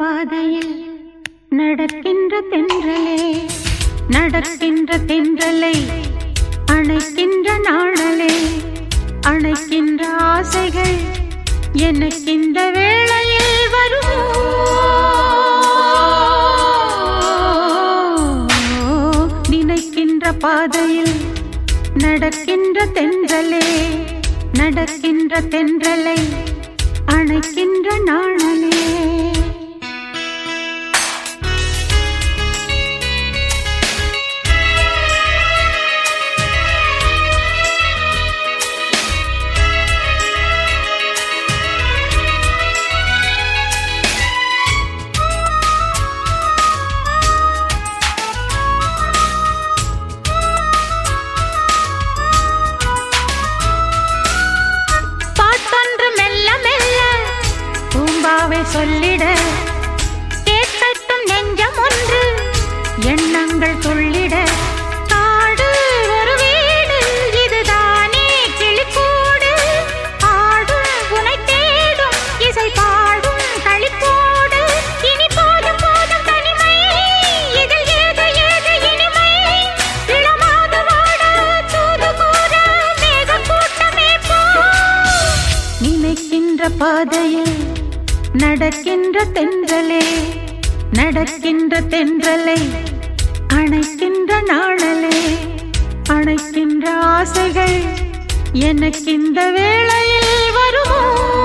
பாதையில் நடக்கின்ற தென்றலே நடக்கின்ற தென்றலை அணைக்கின்ற நாணலே அணைக்கின்ற ஆசைகள் எனக்கிந்த வேளையில் வருமோ நினைக்கின்ற பாதையில் நடக்கின்ற தென்றலே நடக்கின்ற தென்றலை அணைக்கின்ற நாணலே பாட்டொன்று மெல்ல மெல்ல பூம்பாவை சொல்லிட கேட்கட்டும் நெஞ்சம் ஒன்று எண்ணங்கள் சொல்லிட காடு ஒரு வீடு இதுதானே கிளிக்கூடு ஆடும் உனை தேடும் இசை பாடும் களிப்போடு இனி போதும் போதும் தனிமை இதில் ஏது ஏது இனிமை இளமாது வாட தூது கூற மேக கூட்டமே போ நினைக்கின்ற பாதையில் நடக்கின்ற தென்றலே நடக்கின்ற தென்றலை அணைக்கின்ற நாணலே அணைக்கின்ற ஆசைகள் எனக்கிந்த வேளையில் வருமோ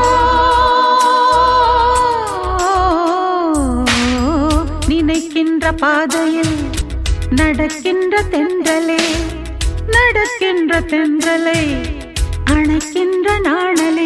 நினைக்கின்ற பாதையில் நடக்கின்ற தென்றலே நடக்கின்ற தென்றலை அணைக்கின்ற நாணலே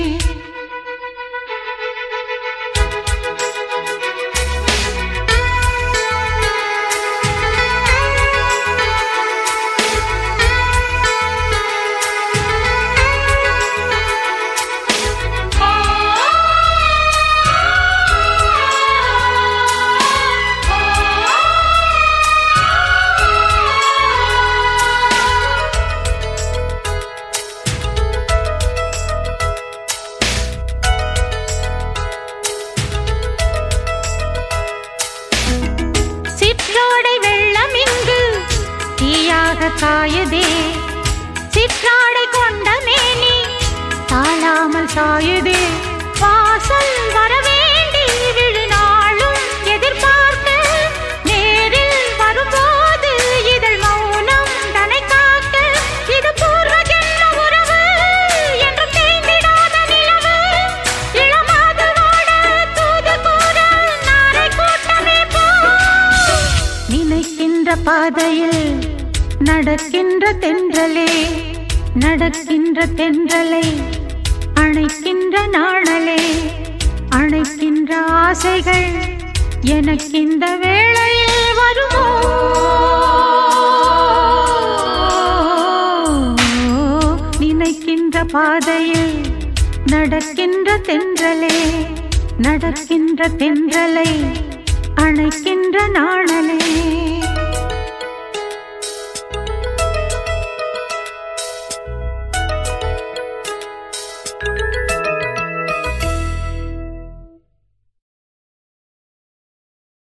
சிற்றோடை வெள்ளம் இங்கு தீயாக காயுதே சிற்றாடை கொண்ட மேனி தாழாமல் சாயுதே வாசல் வரவேண்டி விழுநாளும் எதிர்பார்க்க நேரில் வரும்போது இதழ் மௌனம் தனை காக்க இது பூர்வ ஜென்ம உறவு என்றும் தேய்ந்திடாத நிலவு இளமாது வாட தூது கூற நாரை கூட்டமே போ நினைக்கின்ற பாதையில் நடக்கின்ற தென்றலே நடக்கின்ற தென்றலை அணைக்கின்ற நாணலே அணைக்கின்ற ஆசைகள் எனக்கிந்த வேளையில் வருமோ நினைக்கின்ற பாதையில் நடக்கின்ற தென்றலே நடக்கின்ற தென்றலை அணைக்கின்ற நாணலே